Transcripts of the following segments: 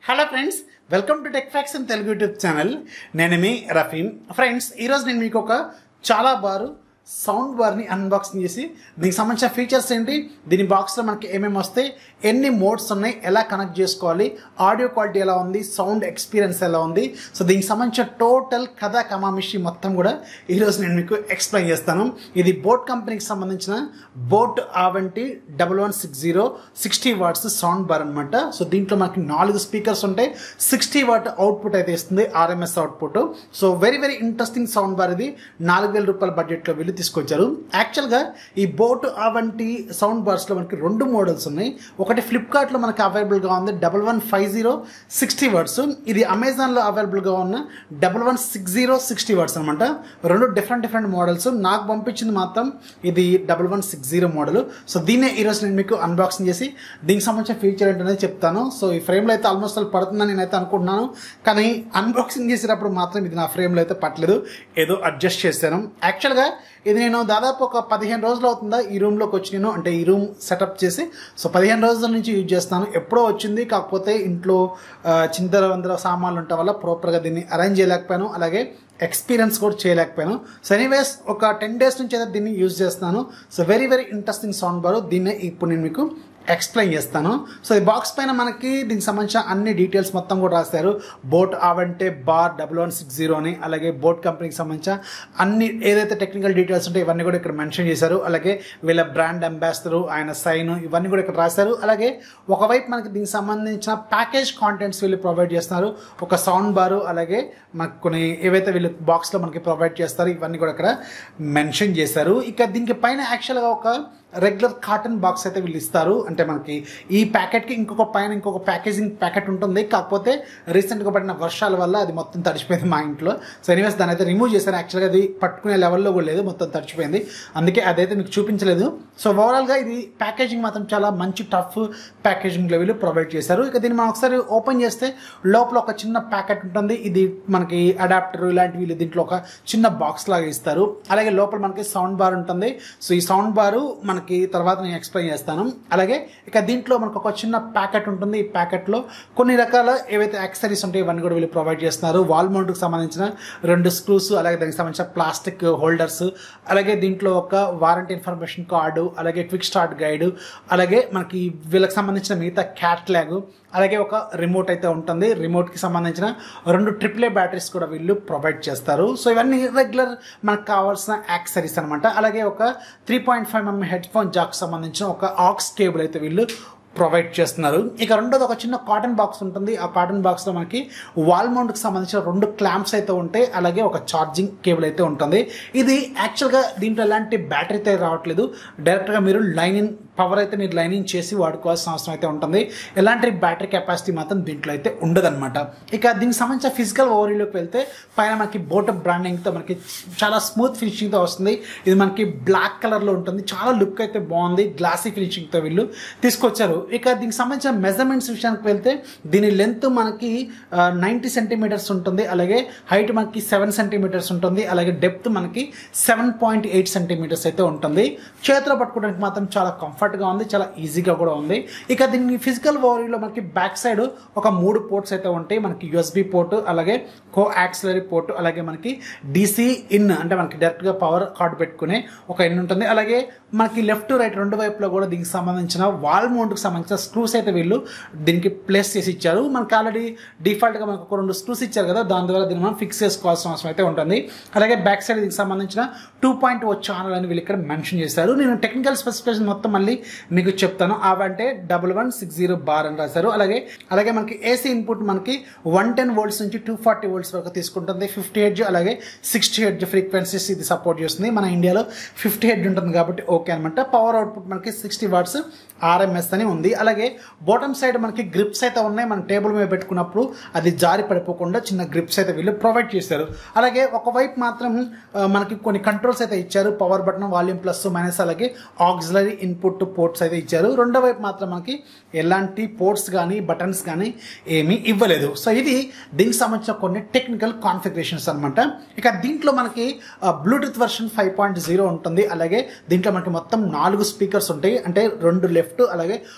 Hello friends welcome to tech facts in Telugu YouTube channel నేను మీ రఫీన్ friends ఈరోజు నేను మీకు ఒక చాలా బారు సౌండ్ బార్ని అన్బాక్సింగ్ చేసి దీనికి సంబంధించిన ఫీచర్స్ ఏంటి దీని బాక్స్లో మనకి ఏమేమి వస్తాయి ఎన్ని మోడ్స్ ఉన్నాయి ఎలా కనెక్ట్ చేసుకోవాలి ఆడియో క్వాలిటీ ఎలా ఉంది సౌండ్ ఎక్స్పీరియన్స్ ఎలా ఉంది సో దీనికి సంబంధించిన టోటల్ కథ కమామిషి మొత్తం కూడా ఈరోజు నేను మీకు ఎక్స్ప్లెయిన్ చేస్తాను ఇది బోట్ కంపెనీకి సంబంధించిన boAt Aavante double one six zero sixty watts sound bar అనమాట సో దీంట్లో మనకి నాలుగు స్పీకర్స్ ఉంటాయి సిక్స్టీ వాట్ అవుట్పుట్ అయితే ఇస్తుంది RMS output so very very interesting sound bar ఇది నాలుగు వేల రూపాయల బడ్జెట్లో వెళ్ళి తీసుకొచ్చారు యాక్చువల్గా ఈ బోట్ ఆవంటి సౌండ్ బార్స్లో మనకి రెండు మోడల్స్ ఉన్నాయి ఒకటి ఫ్లిప్కార్ట్లో మనకి అవైలబుల్గా ఉంది double one five zero sixty watts ఇది అమెజాన్లో అవైలబుల్గా ఉన్న double one six zero sixty watts అనమాట రెండు డిఫరెంట్ డిఫరెంట్ మోడల్స్ నాకు పంపించింది మాత్రం ఇది double one six zero model so దీన్నే ఈరోజు నేను మీకు అన్బాక్సింగ్ చేసి దీనికి సంబంధించిన ఫీచర్ ఏంటనేది చెప్తాను సో ఈ ఫ్రేమ్లో అయితే ఆల్మోస్ట్ అలా పడుతుందని నేనైతే అనుకుంటున్నాను కానీ అన్బాక్సింగ్ చేసేటప్పుడు మాత్రం ఇది నా ఫ్రేమ్లో అయితే పట్టలేదు ఏదో అడ్జస్ట్ చేశాను యాక్చువల్గా ఇది నేను దాదాపు ఒక పదిహేను రోజులు అవుతుందా ఈ రూమ్లోకి వచ్చి నేను అంటే ఈ రూమ్ సెటప్ చేసి సో పదిహేను రోజుల నుంచి యూజ్ చేస్తాను ఎప్పుడో వచ్చింది కాకపోతే ఇంట్లో ఆ, చిందర వందర సామాన్లు ఉండటం వల్ల ప్రాపర్గా దీన్ని అరేంజ్ చేయలేకపోయాను అలాగే ఎక్స్పీరియన్స్ కూడా చేయలేకపోయాను సో ఎనీవేస్ ఒక టెన్ డేస్ నుంచి అయితే దీన్ని యూజ్ చేస్తున్నాను so very very interesting sound bar దీన్నే ఇప్పుడు నేను మీకు ఎక్స్ప్లెయిన్ చేస్తాను సో ఈ బాక్స్ పైన మనకి దీనికి సంబంధించిన అన్ని డీటెయిల్స్ మొత్తం కూడా రాశారు boAt Aavante bar double one six zero అని అలాగే బోట్ కంపెనీకి సంబంధించిన అన్ని ఏదైతే టెక్నికల్ డీటెయిల్స్ ఉంటాయో ఇవన్నీ కూడా ఇక్కడ మెన్షన్ చేశారు అలాగే వీళ్ళ బ్రాండ్ అంబాసిడర్ ఆయన సైన్ ఇవన్నీ కూడా ఇక్కడ రాశారు అలాగే ఒకవైపు మనకి దీనికి సంబంధించిన ప్యాకేజ్ కాంటెంట్స్ వీళ్ళు ప్రొవైడ్ చేస్తున్నారు ఒక సౌండ్ బారు అలాగే మనకు కొన్ని ఏవైతే వీళ్ళు బాక్స్లో మనకి ప్రొవైడ్ చేస్తారో ఇవన్నీ కూడా ఇక్కడ మెన్షన్ చేశారు ఇక దీనికి పైన యాక్చువల్గా ఒక రెగ్యులర్ కాటన్ బాక్స్ అయితే వీళ్ళు ఇస్తారు అంటే మనకి ఈ ప్యాకెట్కి ఇంకొక పైన ఇంకొక ప్యాకేజింగ్ ప్యాకెట్ ఉంటుంది కాకపోతే రీసెంట్గా పడిన వర్షాల వల్ల అది మొత్తం తడిచిపోయింది మా ఇంట్లో సో ఎనీవేస్ దాని అయితే రిమూవ్ చేశాను యాక్చువల్గా అది పట్టుకునే లెవెల్లో కూడా లేదు మొత్తం తడిచిపోయింది అందుకే అదైతే మీకు చూపించలేదు సో ఓవరాల్గా ఇది ప్యాకేజింగ్ మాత్రం చాలా మంచి టఫ్ ప్యాకేజింగ్ లెవెల్ ప్రొవైడ్ చేశారు ఇక దీన్ని మనం ఒకసారి ఓపెన్ చేస్తే లోపల ఒక చిన్న ప్యాకెట్ ఉంటుంది ఇది మనకి అడాప్టర్ ఇలాంటివి వీళ్ళు దీంట్లో ఒక చిన్న బాక్స్ లాగా ఇస్తారు అలాగే లోపల మనకి సౌండ్ బార్ ఉంటుంది సో ఈ సౌండ్ బారు మనకి తర్వాత నేను ఎక్స్ప్లెయిన్ చేస్తాను అలాగే ఇక దీంట్లో మనకు ఒక చిన్న ప్యాకెట్ ఉంటుంది ఈ ప్యాకెట్లో కొన్ని రకాల ఏవైతే యాక్సరీస్ ఉంటాయో ఇవన్నీ కూడా వీళ్ళు ప్రొవైడ్ చేస్తున్నారు వాల్ మౌంట్కి సంబంధించిన రెండు స్క్రూస్ అలాగే దానికి సంబంధించిన ప్లాస్టిక్ హోల్డర్స్ అలాగే దీంట్లో ఒక వారంటీ ఇన్ఫర్మేషన్ కార్డు అలాగే క్విక్ స్టార్ట్ గైడ్ అలాగే మనకి వీళ్ళకి సంబంధించిన మిగతా క్యాట్లాగ్ అలాగే ఒక రిమోట్ అయితే ఉంటుంది రిమోట్కి సంబంధించిన రెండు ట్రిపుల్ ఏ బ్యాటరీస్ కూడా వీళ్ళు ప్రొవైడ్ చేస్తారు సో ఇవన్నీ రెగ్యులర్ మనకు కావాల్సిన యాక్సరీస్ అనమాట అలాగే ఒక three point five mm headphone jack సంబంధించిన ఒక ఆక్స్ కేబుల్ అయితే వీళ్ళు ప్రొవైడ్ చేస్తున్నారు ఇక రెండోది ఒక చిన్న కాటన్ బాక్స్ ఉంటుంది ఆ కాటన్ బాక్స్లో మనకి వాల్ మౌంట్కి సంబంధించిన రెండు క్లాంప్స్ అయితే ఉంటాయి అలాగే ఒక ఛార్జింగ్ కేబుల్ అయితే ఉంటుంది ఇది యాక్చువల్గా దీంట్లో ఎలాంటి బ్యాటరీ అయితే రావట్లేదు డైరెక్ట్గా మీరు లైనింగ్ పవర్ అయితే మీరు లైనింగ్ చేసి వాడుకోవాల్సిన అవసరం అయితే ఉంటుంది ఎలాంటి బ్యాటరీ కెపాసిటీ మాత్రం దీంట్లో అయితే ఉండదన్నమాట ఇక దీనికి సంబంధించిన ఫిజికల్ ఓవర్లోకి వెళ్తే పైన మనకి బోట్ బ్రాండింగ్తో మనకి చాలా స్మూత్ ఫినిషింగ్తో వస్తుంది ఇది మనకి బ్లాక్ కలర్లో ఉంటుంది చాలా లుక్ అయితే బాగుంది గ్లాసీ ఫినిషింగ్తో వీళ్ళు తీసుకొచ్చారు ఇక దీనికి సంబంధించిన మెజర్మెంట్స్ విషయానికి వెళ్తే దీని లెంత్ మనకి నైంటీ సెంటీమీటర్స్ ఉంటుంది అలాగే హైట్ మనకి సెవెన్ సెంటీమీటర్స్ ఉంటుంది అలాగే డెప్త్ మనకి సెవెన్ పాయింట్ ఎయిట్ సెంటీమీటర్స్ అయితే ఉంటుంది చేతిలో పట్టుకోవడానికి మాత్రం చాలా కంఫర్ట్గా ఉంది చాలా ఈజీగా కూడా ఉంది ఇక దీని ఫిజికల్ ఓవరీలో మనకి బ్యాక్ సైడ్ ఒక మూడు పోర్ట్స్ అయితే ఉంటాయి మనకి యూఎస్బి పోర్ట్ అలాగే కో యాక్సిలరీ పోర్ట్ అలాగే మనకి డీసీ ఇన్ అంటే మనకి డైరెక్ట్గా పవర్ కార్డు పెట్టుకునే ఒక ఇన్ ఉంటుంది అలాగే మనకి లెఫ్ట్ రైట్ రెండు వైపులో కూడా దీనికి సంబంధించిన వాల్ మౌంట్కి సంబంధించిన స్క్రూస్ అయితే వీళ్ళు దీనికి ప్లేస్ చేసి ఇచ్చారు మనకి ఆల్రెడీ డిఫాల్ట్గా మనకు ఒక రెండు స్క్రూస్ ఇచ్చారు కదా దాని ద్వారా దీన్ని మనం ఫిక్స్ చేసుకోవాల్సిన అవసరం అయితే ఉంటుంది అలాగే బ్యాక్ సైడ్ దీనికి సంబంధించిన టూ పాయింట్ ఓ ఛానల్ అని వీళ్ళు ఇక్కడ మెన్షన్ చేశారు నేను టెక్నికల్ స్పెసిఫికేషన్ మొత్తం మళ్ళీ మీకు చెప్తాను Aavante double one six zero bar అని రాశారు అలాగే అలాగే మనకి ఏసీ ఇన్పుట్ మనకి వన్ టెన్ వోల్ట్స్ నుంచి టూ ఫార్టీ వోల్ట్స్ వరకు తీసుకుంటుంది ఫిఫ్టీ హెడ్జ్ అలాగే సిక్స్టీ హెడ్జ్ ఫ్రీక్వెన్సీస్ ఇది సపోర్ట్ చేస్తుంది మన ఇండియాలో ఫిఫ్టీ హెడ్ ఉంటుంది కాబట్టి ఓకే అనమాట పవర్ అవుట్పుట్ మనకి సిక్స్టీ వాట్స్ ఆర్ఎంఎస్ అని ఉంది అలాగే బాటమ్ సైడ్ మనకి గ్రిప్స్ అయితే ఉన్నాయి మన టేబుల్ మీద పెట్టుకున్నప్పుడు అది జారి పడిపోకుండా చిన్న గ్రిప్స్ అయితే వీళ్ళు ప్రొవైడ్ చేశారు అలాగే ఒకవైపు మాత్రం ఆ, మనకి కొన్ని కంట్రోల్స్ అయితే ఇచ్చారు power button volume plus minus అలాగే ఆక్సిలరీ ఇన్పుట్ పోర్ట్స్ అయితే ఇచ్చారు రెండో వైపు మాత్రం మనకి ఎలాంటి పోర్ట్స్ కానీ బటన్స్ కానీ ఏమీ ఇవ్వలేదు సో ఇది దీనికి సంబంధించిన కొన్ని టెక్నికల్ కాన్ఫిగరేషన్స్ అనమాట ఇక దీంట్లో మనకి Bluetooth version five point zero ఉంటుంది అలాగే దీంట్లో మనకి మొత్తం నాలుగు స్పీకర్స్ ఉంటాయి అంటే రెండు లెఫ్ట్ అలాగే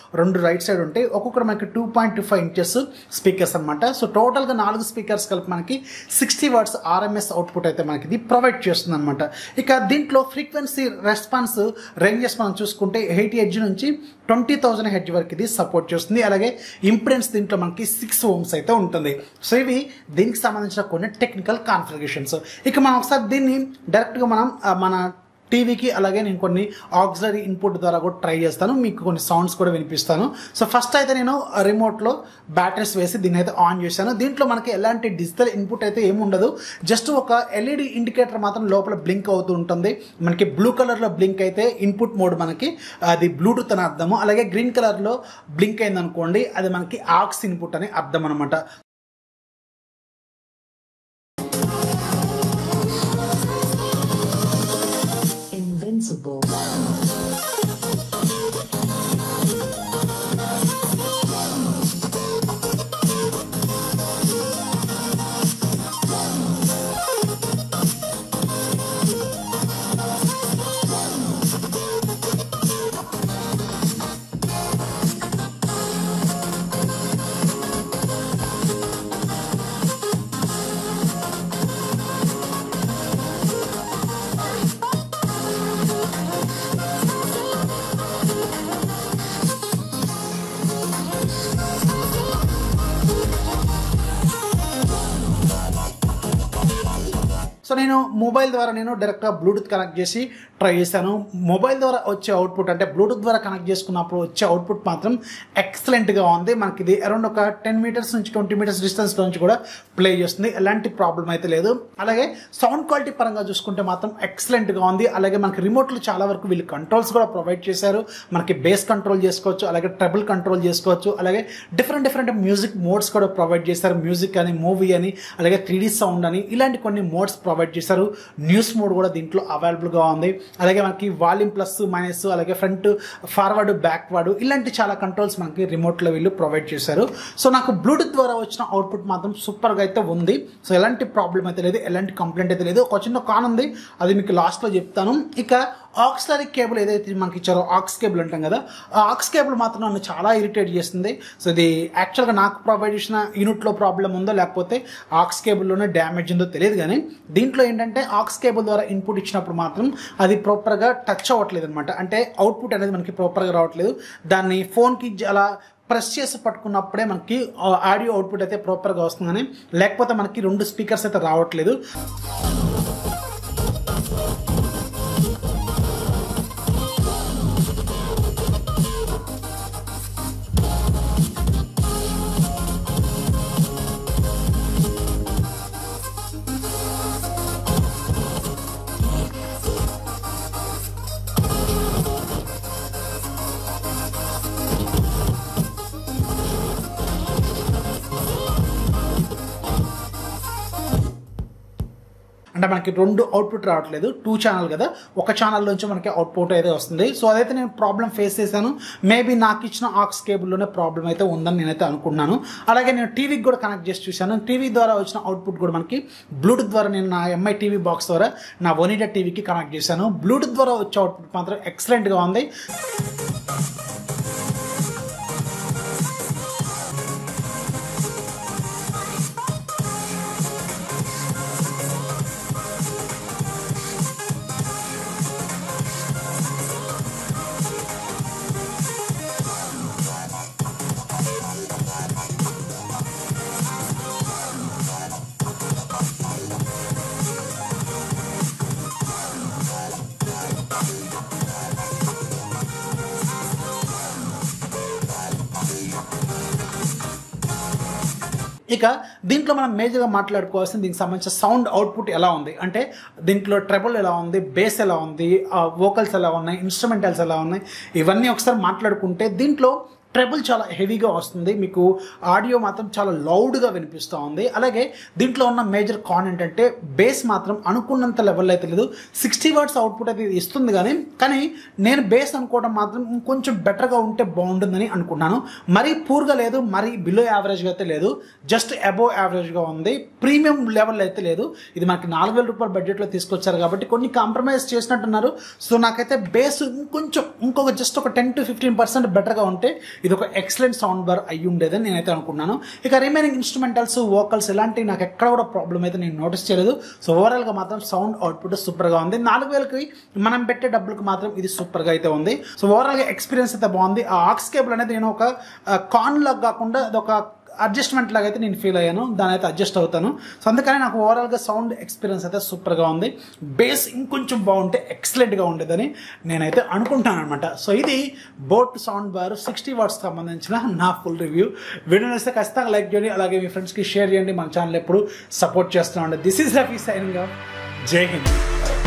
రెండు రైట్ సైడ్ ఉంటాయి ఒక్కొక్కటి మనకి two point two five inches speakers అనమాట సో టోటల్గా నాలుగు స్పీకర్స్ కలిపి మనకి సిక్స్టీ వాట్స్ ఆర్ఎంఎస్ అవుట్పుట్ అయితే మనకి ఇది ప్రొవైడ్ చేస్తుంది అనమాట ఇక దీంట్లో ఫ్రీక్వెన్సీ రెస్పాన్స్ రేంజెస్ మనం చూసుకుంటే ఎయిటీ హెడ్జ్ నుంచి ట్వంటీ థౌసండ్ హెడ్జ్ వరకు ఇది సపోర్ట్ చేస్తుంది అలాగే ఇంపిడెన్స్ దీంట్లో మనకి సిక్స్ ఓమ్స్ అయితే ఉంటుంది సో ఇవి దీనికి సంబంధించిన కొన్ని టెక్నికల్ కాన్ఫిగరేషన్స్ ఇక మనం ఒకసారి దీన్ని డైరెక్ట్గా మనం ఆ, మన టీవీకి అలాగే నేను కొన్ని ఆక్సిలరీ ఇన్పుట్ ద్వారా కూడా ట్రై చేస్తాను మీకు కొన్ని సౌండ్స్ కూడా వినిపిస్తాను సో ఫస్ట్ అయితే నేను రిమోట్లో బ్యాటరీస్ వేసి దీన్ని అయితే ఆన్ చేశాను దీంట్లో మనకి ఎలాంటి డిజిటల్ ఇన్పుట్ అయితే ఏమి ఉండదు జస్ట్ ఒక ఎల్ఈడి ఇండికేటర్ మాత్రం లోపల బ్లింక్ అవుతూ ఉంటుంది మనకి బ్లూ కలర్లో బ్లింక్ అయితే ఇన్పుట్ మోడ్ మనకి అది బ్లూటూత్ అని అర్థము అలాగే గ్రీన్ కలర్లో బ్లింక్ అయింది అనుకోండి అది మనకి ఆక్స్ ఇన్పుట్ అని అర్థం అనమాట Invincible. సో నేను మొబైల్ ద్వారా నేను డైరెక్ట్గా బ్లూటూత్ కనెక్ట్ చేసి ట్రై చేశాను మొబైల్ ద్వారా వచ్చే అవుట్పుట్ అంటే బ్లూటూత్ ద్వారా కనెక్ట్ చేసుకున్నప్పుడు వచ్చే అవుట్పుట్ మాత్రం ఎక్సలెంట్గా ఉంది మనకి ఇది అరౌండ్ ఒక టెన్ మీటర్స్ నుంచి ట్వంటీ మీటర్స్ డిస్టెన్స్ నుంచి కూడా ప్లే చేస్తుంది ఎలాంటి ప్రాబ్లం అయితే లేదు అలాగే సౌండ్ క్వాలిటీ పరంగా చూసుకుంటే మాత్రం ఎక్సలెంట్గా ఉంది అలాగే మనకి రిమోట్లు చాలా వరకు వీళ్ళు కంట్రోల్స్ కూడా ప్రొవైడ్ చేశారు మనకి బేస్ కంట్రోల్ చేసుకోవచ్చు అలాగే ట్రబుల్ కంట్రోల్ చేసుకోవచ్చు అలాగే డిఫరెంట్ డిఫరెంట్ మ్యూజిక్ మోడ్స్ కూడా ప్రొవైడ్ చేశారు మ్యూజిక్ అని మూవీ అని అలాగే త్రీ సౌండ్ అని ఇలాంటి కొన్ని మోడ్స్ ప్రొవైడ్ చేశారు న్యూస్ మోడ్ కూడా దీంట్లో అవైలబుల్గా ఉంది అలాగే మనకి వాల్యూమ్ ప్లస్ మైనస్ అలాగే ఫ్రంట్ ఫార్వర్డ్ బ్యాక్వర్డ్ ఇలాంటి చాలా కంట్రోల్స్ మనకి రిమోట్లో వీళ్ళు ప్రొవైడ్ చేశారు సో నాకు బ్లూటూత్ ద్వారా వచ్చిన అవుట్పుట్ మాత్రం సూపర్గా అయితే ఉంది సో ఎలాంటి ప్రాబ్లం అయితే లేదు ఎలాంటి కంప్లైంట్ అయితే లేదు ఒక చిన్న కాన్ ఉంది అది మీకు లాస్ట్లో చెప్తాను ఇక ఆక్సిలరీ కేబుల్ ఏదైతే మనకి ఇచ్చారో ఆక్స్ కేబుల్ అంటాం కదా ఆ ఆక్స్ కేబుల్ మాత్రం నన్ను చాలా ఇరిటేట్ చేస్తుంది సో ఇది యాక్చువల్గా నాకు ప్రొవైడ్ చేసిన యూనిట్లో ప్రాబ్లం ఉందో లేకపోతే ఆక్స్ కేబుల్లోనే డ్యామేజ్ ఉందో తెలియదు కానీ దీంట్లో ఏంటంటే ఆక్స్ కేబుల్ ద్వారా ఇన్పుట్ ఇచ్చినప్పుడు మాత్రం అది ప్రాపర్గా టచ్ అవ్వట్లేదు అనమాట అంటే అవుట్పుట్ అనేది మనకి ప్రాపర్గా రావట్లేదు దాన్ని ఫోన్కి అలా ప్రెస్ చేసి పట్టుకున్నప్పుడే మనకి ఆడియో అవుట్పుట్ అయితే ప్రాపర్గా వస్తుందని లేకపోతే మనకి రెండు స్పీకర్స్ అయితే రావట్లేదు అంటే మనకి రెండు అవుట్పుట్ రావట్లేదు టూ ఛానల్ కదా ఒక ఛానల్ నుంచి మనకి అవుట్పుట్ అయితే వస్తుంది సో అదైతే నేను ప్రాబ్లం ఫేస్ చేశాను మేబీ నాకు ఇచ్చిన ఆక్స్ కేబుల్లోనే ప్రాబ్లం అయితే ఉందని నేనైతే అనుకున్నాను అలాగే నేను టీవీకి కూడా కనెక్ట్ చేసి చూశాను టీవీ ద్వారా వచ్చిన అవుట్పుట్ కూడా మనకి బ్లూటూత్ ద్వారా నేను నా ఎంఐ టీవీ బాక్స్ ద్వారా నా వనీడా టీవీకి కనెక్ట్ చేశాను బ్లూటూత్ ద్వారా వచ్చే అవుట్పుట్ మాత్రం ఎక్సలెంట్గా ఉంది ఇక దీంట్లో మనం మేజర్గా మాట్లాడుకోవాల్సింది దీనికి సంబంధించిన సౌండ్ అవుట్పుట్ ఎలా ఉంది అంటే దీంట్లో ట్రెబుల్ ఎలా ఉంది బేస్ ఎలా ఉంది వోకల్స్ ఎలా ఉన్నాయి ఇన్స్ట్రుమెంటల్స్ ఎలా ఉన్నాయి ఇవన్నీ ఒకసారి మాట్లాడుకుంటే దీంట్లో ట్రెబుల్ చాలా హెవీగా వస్తుంది మీకు ఆడియో మాత్రం చాలా లౌడ్గా వినిపిస్తూ ఉంది అలాగే దీంట్లో ఉన్న మేజర్ కాన్ ఏంటంటే బేస్ మాత్రం అనుకున్నంత లెవెల్ అయితే లేదు సిక్స్టీ వర్డ్స్ అవుట్పుట్ అయితే ఇది ఇస్తుంది కానీ కానీ నేను బేస్ అనుకోవడం మాత్రం కొంచెం బెటర్గా ఉంటే బాగుంటుందని అనుకున్నాను మరీ పూర్గా లేదు మరీ బిలో యావరేజ్గా అయితే లేదు జస్ట్ అబోవ్ యావరేజ్గా ఉంది ప్రీమియం లెవెల్ అయితే లేదు ఇది మనకి నాలుగు వేల రూపాయల బడ్జెట్లో తీసుకొచ్చారు కాబట్టి కొన్ని కాంప్రమైజ్ చేసినట్టున్నారు సో నాకైతే బేస్ ఇంకొంచెం ఇంకొక జస్ట్ ఒక టెన్ టు ఫిఫ్టీన్ పర్సెంట్ బెటర్గా ఉంటే ఇది ఒక ఎక్సలెంట్ సౌండ్ బార్ అయ్యి ఉండేదని నేనైతే అనుకున్నాను ఇక రిమైనింగ్ ఇన్స్ట్రుమెంటల్స్ వోకల్స్ ఇలాంటివి నాకు ఎక్కడ కూడా ప్రాబ్లం అయితే నేను నోటీస్ చేయలేదు సో ఓవరాల్గా మాత్రం సౌండ్ అవుట్పుట్ సూపర్గా ఉంది నాలుగు వేలకి మనం పెట్టే డబ్బులకు మాత్రం ఇది సూపర్గా అయితే ఉంది సో ఓవరాల్గా ఎక్స్పీరియన్స్ అయితే బాగుంది ఆ ఆక్స్ కేబుల్ అనేది నేను ఒక కాన్ లాగా కాకుండా అది ఒక అడ్జస్ట్మెంట్ లాగా అయితే నేను ఫీల్ అయ్యాను దాని అయితే అడ్జస్ట్ అవుతాను సో అందుకని నాకు ఓవరాల్గా సౌండ్ ఎక్స్పీరియన్స్ అయితే సూపర్గా ఉంది బేస్ ఇంకొంచెం బాగుంటే ఎక్సలెంట్గా ఉండేదని నేనైతే అనుకుంటాను అనమాట సో ఇది boAt sound bar sixty watts సంబంధించిన నా ఫుల్ రివ్యూ వీడియో నచ్చితే ఖచ్చితంగా లైక్ చేయండి అలాగే మీ ఫ్రెండ్స్కి షేర్ చేయండి మన ఛానల్ ఎప్పుడు సపోర్ట్ చేస్తూ ఉండండి దిస్ ఈస్ రఫీ సైనింగ్ జై హింద్